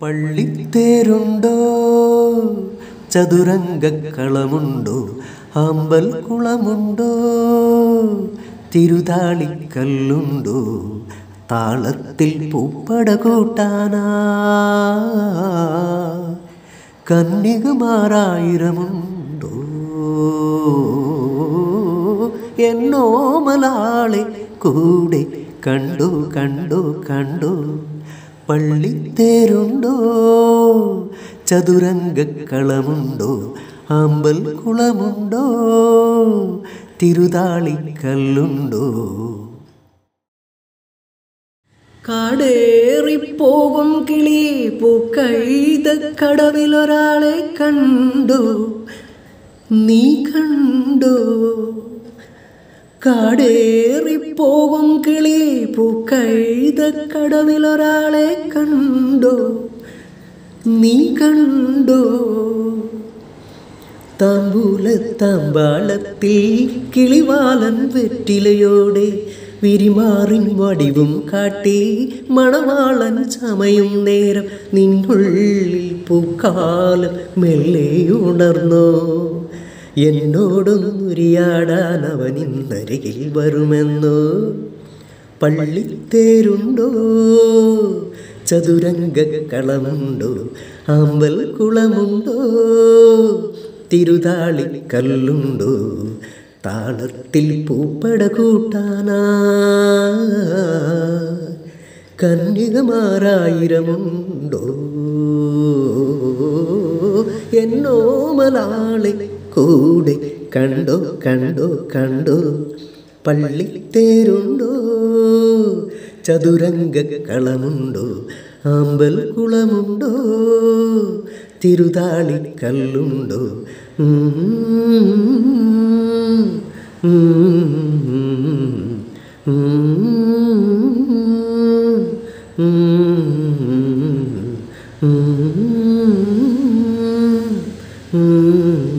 പള്ളിത്തേരുണ്ടോ ചതുരംഗക്കളമുണ്ടോ ആമ്പൽ കുളമുണ്ടോ തിരുതാളിക്കല്ലുണ്ടോ താളത്തിൽ പൂപ്പട കൂട്ടാനാ കന്യകുമാരായിരമുണ്ടോ എന്നോ മലാളെ കൂടെ കണ്ടു കണ്ടു കണ്ടു പള്ളിത്തേരുണ്ടോ ചതുരംഗക്കളമുണ്ടോ ആമ്പൽ കുളമുണ്ടോ തിരുതാളിക്കല്ലുണ്ടോ കാടേറിപ്പോകും കിളി പൂക്കൈത കടവിലൊരാളെ കണ്ടു നീ കണ്ടു കാടേറിപ്പോകും കിളി പൂക്കൈത കടവിലൊരാളെ കണ്ടു നീ കണ്ടു താമ്പൂല താമ്പാളത്തിൽ കിളിവാലൻ വെറ്റിലയോടെ വിരിമാറിൻ വടിവും കാട്ടി മണവാളൻ ചമയും നേരം നിന്നുള്ളിൽ പൂക്കാലം മെല്ലെ ഉണർന്നോ എന്നോടൊന്നുരിയാടാൻ അവൻ ഇന്നരികിൽ വരുമെന്നോ പള്ളിത്തേരുണ്ടോ ചതുരംഗക്കളമുണ്ടോ ആമ്പൽ കുളമുണ്ടോ തിരുതാളിക്കല്ലുണ്ടോ താളത്തിൽ പൂപ്പട കൂട്ടാനാ കന്യകമാരായിരമുണ്ടോ എന്നോ മലാളെ കൂടെ കണ്ടോ കണ്ടോ കണ്ടോ പള്ളിത്തേരുണ്ടോ ചതുരംഗക്കളമുണ്ടോ ആമ്പൽ കുളമുണ്ടോ തിരുതാളിക്കല്ലുണ്ടോ ഉം, ഉം, ഉം, ഉം, ഉം, ഉം.